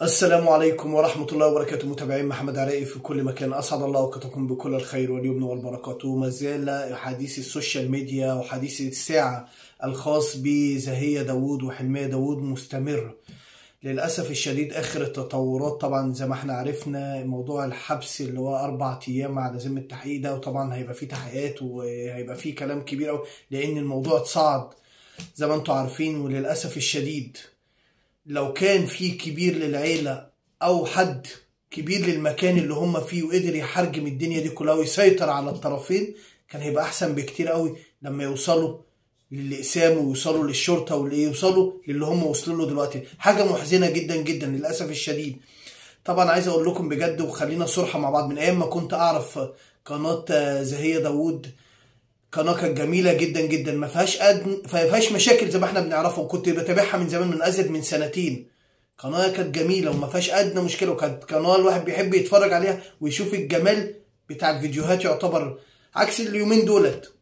السلام عليكم ورحمة الله وبركاته متابعين محمد عراقي في كل مكان أسعد الله أوقاتكم بكل الخير واليمن والبركات وما زال حديث السوشيال ميديا وحديث الساعة الخاص بزهية داوود وحلمية داوود مستمر للأسف الشديد آخر التطورات طبعا زي ما احنا عرفنا موضوع الحبس اللي هو أربع أيام على ذمة التحقيق ده وطبعا هيبقى فيه تحقيقات وهيبقى فيه كلام كبير أوي لأن الموضوع اتصاعد زي ما انتم عارفين وللأسف الشديد لو كان في كبير للعيلة أو حد كبير للمكان اللي هم فيه وقدر يحرجم الدنيا دي كلها ويسيطر على الطرفين كان هيبقى أحسن بكتير قوي لما يوصلوا للإقسام ويوصلوا للشرطة واللي يوصلوا للي هم وصلوا له دلوقتي حاجة محزنة جدا جدا للأسف الشديد طبعا عايز أقول لكم بجد وخلينا صرحة مع بعض من أيام ما كنت أعرف قناة زهية داوود قناه كانت جميله جدا جدا ما فيهاش أدن... ما فيهاش مشاكل زي ما احنا بنعرفها وكنت بتابعها من زمان من ازيد من سنتين قناه كانت جميله وما فيهاش ادنى مشكله وكانت قناه الواحد بيحب يتفرج عليها ويشوف الجمال بتاع الفيديوهات يعتبر عكس اليومين دولت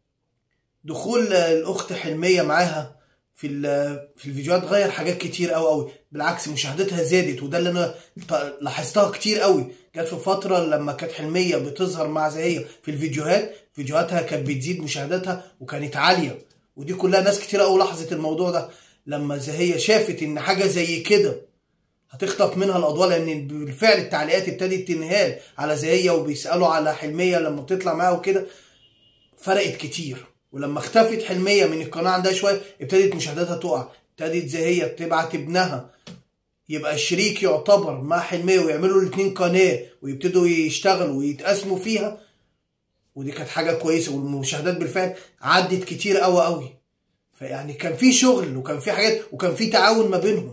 دخول الاخت حلميه معاها في في الفيديوهات غير حاجات كتير قوي قوي بالعكس مشاهدتها زادت وده اللي انا لاحظتها كتير قوي جت في فتره لما كانت حلميه بتظهر مع زهيه في الفيديوهات فيديوهاتها كانت بتزيد مشاهداتها وكانت عاليه ودي كلها ناس كتير قوي لاحظت الموضوع ده لما زهيه شافت ان حاجه زي كده هتخطف منها الاضواء لان بالفعل التعليقات ابتدت تنهال على زهيه وبيسالوا على حلميه لما بتطلع معاها وكده فرقت كتير ولما اختفت حلميه من القناه عندها شويه ابتدت مشاهداتها تقع ابتدت زهيه تبعت ابنها يبقى الشريك يعتبر مع حلميه ويعملوا الاثنين قناه ويبتدوا يشتغلوا ويتقاسموا فيها ودي كانت حاجه كويسه والمشاهدات بالفعل عدت كتير قوي قوي فيعني كان في شغل وكان في حاجات وكان في تعاون ما بينهم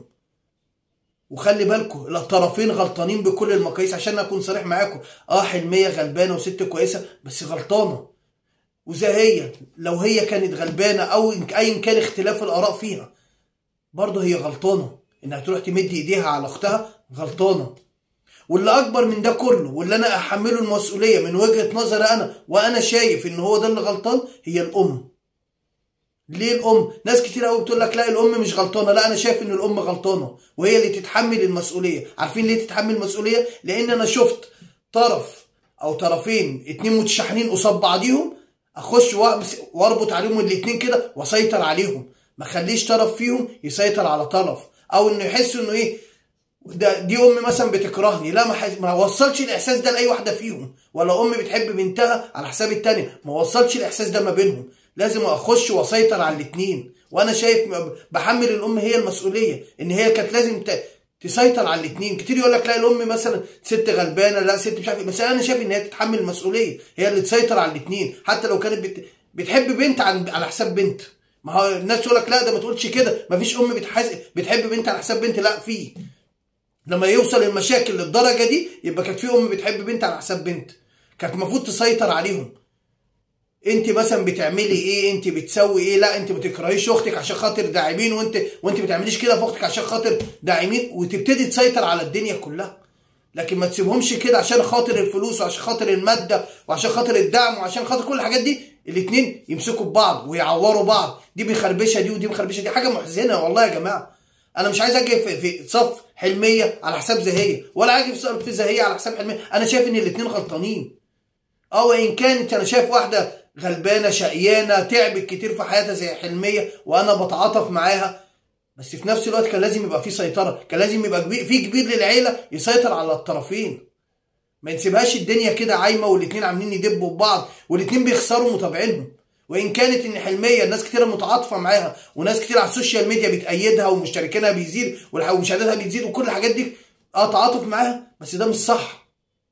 وخلي بالكم الطرفين غلطانين بكل المقاييس عشان اكون صريح معاكم اه حلميه غلبانه وست كويسه بس غلطانه وزهيه لو هي كانت غلبانه او ايا كان اختلاف الاراء فيها برضه هي غلطانه انها تروح تمد ايديها على اختها غلطانه واللي اكبر من ده كله واللي انا احمله المسؤوليه من وجهه نظري انا وانا شايف ان هو ده اللي غلطان هي الام ليه الام ناس كتير قوي بتقول لك لا الام مش غلطانه لا انا شايف ان الام غلطانه وهي اللي تتحمل المسؤوليه عارفين ليه تتحمل المسؤوليه لان انا شفت طرف او طرفين اتنين متشحنين قصاد بعضيهم اخش واربط عليهم الاتنين كده واسيطر عليهم ما خليش طرف فيهم يسيطر على طرف او انه يحسوا انه ايه ده دي ام مثلا بتكرهني لا ما, ما وصلش الاحساس ده لاي واحده فيهم ولا ام بتحب بنتها على حساب التانية ما وصلش الاحساس ده ما بينهم لازم اخش واسيطر على الاتنين وانا شايف بحمل الام هي المسؤوليه ان هي كانت لازم تسيطر على الاتنين كتير يقول لك لا الام مثلا ست غلبانه لا ست مش عارف بس انا شايف ان هي تتحمل المسؤوليه هي اللي تسيطر على الاتنين حتى لو كانت بت... بتحب بنت عن... على حساب بنت ما هو الناس تقول لك لا ده ما تقولش كده ما فيش ام بتحس... بتحب بنت على حساب بنت لا في لما يوصل المشاكل للدرجه دي يبقى كانت في ام بتحب بنت على حساب بنت كانت المفروض تسيطر عليهم انت مثلا بتعملي ايه انت بتسوي ايه لا انت ما تكرهيش اختك عشان خاطر داعمين وانت وانت ما بتعمليش كده في اختك عشان خاطر داعمين وتبتدي تسيطر على الدنيا كلها لكن ما تسيبهمش كده عشان خاطر الفلوس وعشان خاطر الماده وعشان خاطر الدعم وعشان خاطر كل الحاجات دي الاثنين يمسكوا ببعض ويعوروا بعض دي مخربشه دي ودي مخربشه دي حاجه محزنه والله يا جماعه انا مش عايز اجي في, في صف حلميه على حساب زهيه ولا اجي في صف زهيه على حساب حلميه انا شايف ان الاثنين غلطانين اه وان كانت انا شايف واحده غلبانه شقيانه تعبت كتير في حياتها زي حلميه وانا بتعاطف معاها بس في نفس الوقت كان لازم يبقى في سيطره كان لازم يبقى كبير في كبير للعيله يسيطر على الطرفين ما نسيبهاش الدنيا كده عايمه والاثنين عاملين يدبوا ببعض والاثنين بيخسروا متابعينهم وان كانت ان حلميه الناس كتير متعاطفه معاها وناس كتير على السوشيال ميديا بتأيدها ومشتركينها بيزيد ومشاهداتها بتزيد وكل الحاجات دي اه تعاطف معاها بس ده مش صح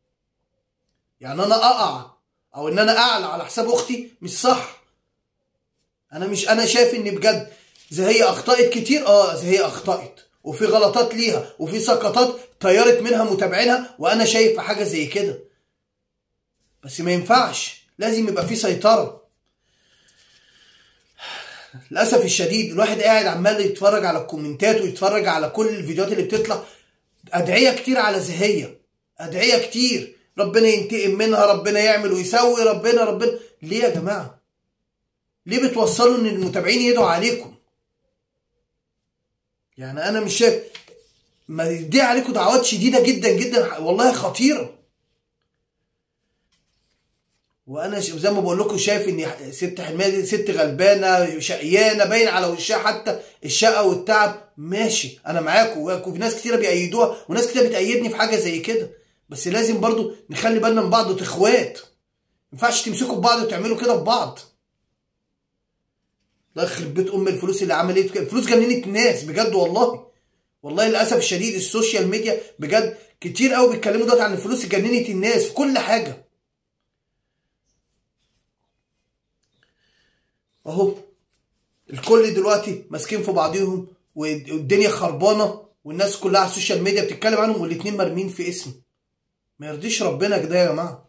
يعني انا اقع او ان انا اعلى على حساب اختي مش صح انا مش انا شايف ان بجد زي هي اخطأت كتير اه زي هي اخطأت وفي غلطات ليها وفي سقطات طيرت منها متابعينها وانا شايف حاجه زي كده بس ما ينفعش لازم يبقى في سيطره للاسف الشديد الواحد قاعد عمال يتفرج على الكومنتات ويتفرج على كل الفيديوهات اللي بتطلع ادعيه كتير على زهيه ادعيه كتير ربنا ينتقم منها ربنا يعمل ويسوي ربنا ربنا ليه يا جماعه ليه بتوصلوا ان المتابعين يدعوا عليكم يعني انا مش شايف ما دي عليكم دعوات شديده جدا جدا والله خطيره وانا ش- زي ما بقول لكم شايف ان ست حلميه دي ست غلبانه شقيانه باين على وشها حتى الشقه والتعب ماشي انا معاكم وفي ناس كتيره بيأيدوها وناس كتيره بتأيدني في حاجه زي كده بس لازم برضو نخلي بالنا من بعض انتوا اخوات ما ينفعش تمسكوا في بعض وتعملوا كده في بعض الله يخرب بيت ام الفلوس اللي عملت كده الفلوس جننت الناس بجد والله والله للاسف الشديد السوشيال ميديا بجد كتير قوي بيتكلموا دلوقتي عن الفلوس اللي جننت الناس في كل حاجه اهو الكل دلوقتي ماسكين في بعضيهم والدنيا خربانه والناس كلها على السوشيال ميديا بتتكلم عنهم والاتنين مرمين في اسم ما يرضيش ربنا كده يا جماعه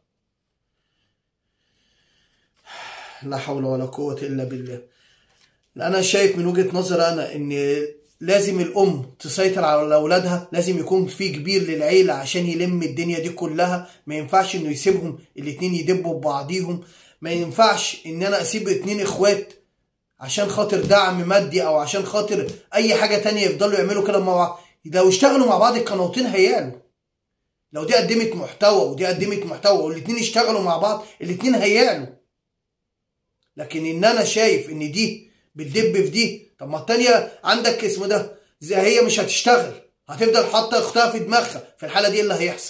لا حول ولا قوه الا بالله انا شايف من وجهه نظر انا ان لازم الام تسيطر على اولادها لازم يكون في كبير للعيله عشان يلم الدنيا دي كلها ما ينفعش انه يسيبهم الاتنين يدبوا ببعضيهم ما ينفعش ان انا اسيب اتنين اخوات عشان خاطر دعم مادي او عشان خاطر اي حاجه تانية يفضلوا يعملوا كده مع بعض لو اشتغلوا مع بعض القناتين هيعلوا لو دي قدمت محتوى ودي قدمت محتوى والاتنين اشتغلوا مع بعض الاتنين هيعلوا لكن ان انا شايف ان دي بتدب في دي طب ما التانية عندك اسمه ده زي هي مش هتشتغل هتفضل حاطه اختها في دماغها في الحاله دي ايه اللي هيحصل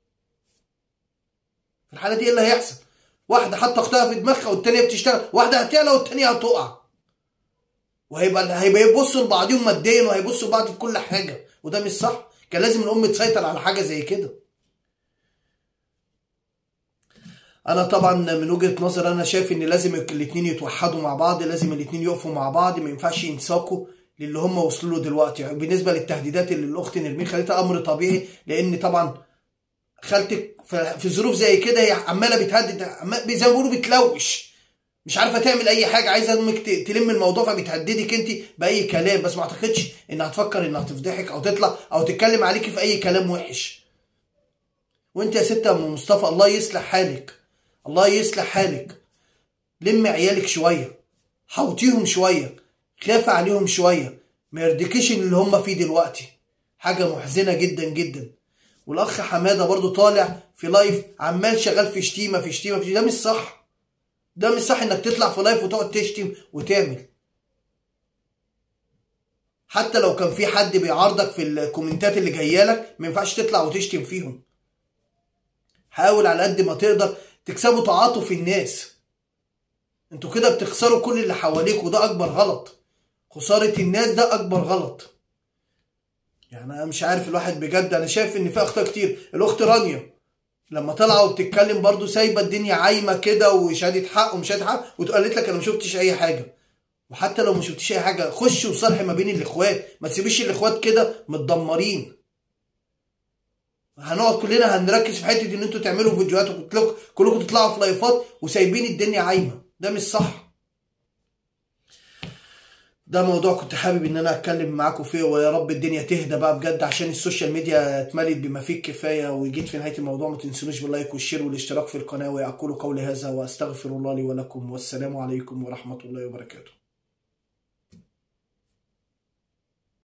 في الحاله دي ايه اللي هيحصل واحده حاطه اختها في دماغها والتانية بتشتغل واحده هتعلى والتانية هتقع وهيبقى هيبقى يبصوا لبعضهم ماديا وهيبصوا لبعض في كل حاجه وده مش صح كان لازم الام تسيطر على حاجه زي كده انا طبعا من وجهه نظر انا شايف ان لازم الاتنين يتوحدوا مع بعض لازم الاتنين يقفوا مع بعض ما ينفعش ينساقوا للي هم وصلوا له دلوقتي يعني بالنسبه للتهديدات اللي الاخت نرمين خليتها امر طبيعي لان طبعا خالتك في ظروف زي كده هي عماله بتهدد عمال- زي ما بيقولوا بتلوش مش عارفه تعمل اي حاجه عايزه امك ت- تلم الموضوع فبتهددك انت باي كلام بس ما اعتقدش انها هتفكر انها تفضحك او تطلع او تتكلم عليكي في اي كلام وحش وانت يا ست ام مصطفى الله يصلح حالك الله يصلح حالك لم عيالك شويه حوطيهم شويه خاف عليهم شويه ما يرضيكيش اللي هم فيه دلوقتي حاجه محزنه جدا جدا والاخ حماده برضو طالع في لايف عمال شغال في شتيمه في شتيمه في شتيمة. ده مش صح ده مش صح انك تطلع في لايف وتقعد تشتم وتعمل حتى لو كان في حد بيعارضك في الكومنتات اللي جايه لك ما ينفعش تطلع وتشتم فيهم حاول على قد ما تقدر تكسبوا تعاطف الناس انتوا كده بتخسروا كل اللي حواليك وده اكبر غلط خسارة الناس ده اكبر غلط يعني انا مش عارف الواحد بجد انا شايف ان في اخطاء كتير الاخت رانيا لما طالعه وبتتكلم برضو سايبه الدنيا عايمه كده وشهاده حق ومش حق وقالت لك انا ما شفتش اي حاجه وحتى لو ما شفتش اي حاجه خش وصالح ما بين الاخوات ما تسيبيش الاخوات كده متدمرين هنقعد كلنا هنركز في حته ان انتوا تعملوا فيديوهات وكلكم كلكم تطلعوا في لايفات وسايبين الدنيا عايمه ده مش صح ده موضوع كنت حابب ان انا اتكلم معاكم فيه ويا رب الدنيا تهدى بقى بجد عشان السوشيال ميديا اتملت بما فيه الكفايه وجيت في نهايه الموضوع ما تنسونوش باللايك والشير والاشتراك في القناه واقول قولي هذا واستغفر الله لي ولكم والسلام عليكم ورحمه الله وبركاته